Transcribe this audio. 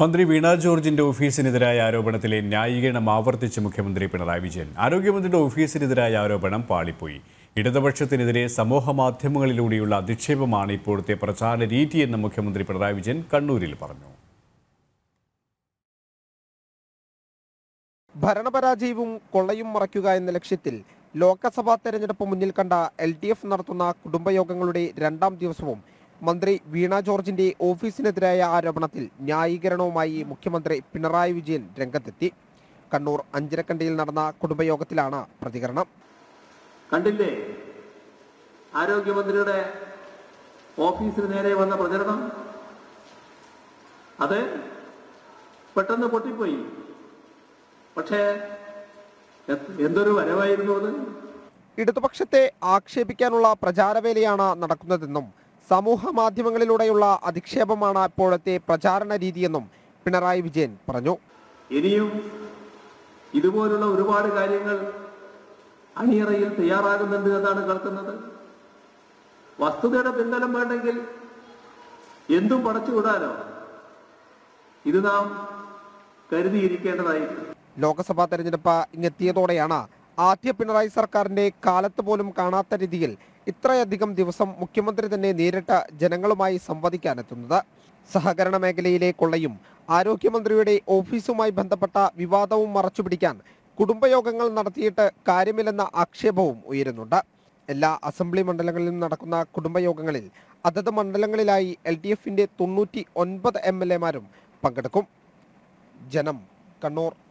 മന്ത്രി വീണ ജോർജിന്റെ ഓഫീസിനെതിരായ ആരോപണത്തിലെ ന്യായീകരണം ആവർത്തിച്ച് മുഖ്യമന്ത്രി പിണറായി വിജയൻ ആരോഗ്യമന്ത്രിയുടെ ഓഫീസിനെതിരായ ആരോപണം പാളിപ്പോയി ഇടതുപക്ഷത്തിനെതിരെ സമൂഹ മാധ്യമങ്ങളിലൂടെയുള്ള അധിക്ഷേപമാണ് ഇപ്പോഴത്തെ പ്രചാരണ രീതിയെന്ന് മുഖ്യമന്ത്രി പിണറായി വിജയൻ കണ്ണൂരിൽ പറഞ്ഞു ഭരണപരാജയവും കൊള്ളയും മറയ്ക്കുക എന്ന ലക്ഷ്യത്തിൽ ലോക്സഭാ തെരഞ്ഞെടുപ്പ് മുന്നിൽ കണ്ട എൽ ഡി എഫ് നടത്തുന്ന കുടുംബയോഗങ്ങളുടെ രണ്ടാം ദിവസവും മന്ത്രി വീണ ജോർജിന്റെ ഓഫീസിനെതിരായ ആരോപണത്തിൽ ന്യായീകരണവുമായി മുഖ്യമന്ത്രി പിണറായി വിജയൻ രംഗത്തെത്തി കണ്ണൂർ അഞ്ചരക്കണ്ടിയിൽ നടന്ന കുടുംബയോഗത്തിലാണ് പ്രതികരണം കണ്ടില്ലേ ആരോഗ്യമന്ത്രിയുടെ ഓഫീസിന് നേരെ വന്ന പ്രചരണം അത് പെട്ടെന്ന് പൊട്ടിപ്പോയി പക്ഷേ എ- എന്തൊരു വരവായിരുന്നു അത് ഇടതുപക്ഷത്തെ ആക്ഷേപിക്കാനുള്ള പ്രചാരവേലയാണ് നടക്കുന്നതെന്നും സമൂഹ മാധ്യമങ്ങളിലൂടെയുള്ള അധിക്ഷേപമാണ് ഇപ്പോഴത്തെ പ്രചാരണ രീതിയെന്നും പിണറായി വിജയൻ പറഞ്ഞു ഇനിയും ഇതുപോലുള്ള ഒരുപാട് കാര്യങ്ങൾ അണിയറയിൽ തയ്യാറാകുന്നുണ്ട് എന്നാണ് കേൾക്കുന്നത് വസ്തുതയുടെ പിൻബലം വേണ്ടെങ്കിൽ എന്തും പടച്ചുവിടാനോ ഇത് നാം കരുതിയിരിക്കേണ്ടതായിരിക്കും ലോക്സഭാ തെരഞ്ഞെടുപ്പ് ഇങ്ങെത്തിയതോടെയാണ് ആദ്യ പിണറായി സർക്കാരിന്റെ കാലത്ത് പോലും കാണാത്ത രീതിയിൽ ഇത്രയധികം ദിവസം മുഖ്യമന്ത്രി തന്നെ നേരിട്ട് ജനങ്ങളുമായി സംവദിക്കാനെത്തുന്നത് സഹകരണ മേഖലയിലെ കൊള്ളയും ആരോഗ്യമന്ത്രിയുടെ ഓഫീസുമായി ബന്ധപ്പെട്ട വിവാദവും മറച്ചുപിടിക്കാൻ കുടുംബയോഗങ്ങൾ നടത്തിയിട്ട് കാര്യമില്ലെന്ന ആക്ഷേപവും ഉയരുന്നുണ്ട് എല്ലാ അസംബ്ലി മണ്ഡലങ്ങളിലും നടക്കുന്ന കുടുംബയോഗങ്ങളിൽ അതത് മണ്ഡലങ്ങളിലായി എൽ ഡി എഫിന്റെ തൊണ്ണൂറ്റി ഒൻപത് എം എൽ എമാരും പങ്കെടുക്കും ജനം കണ്ണൂർ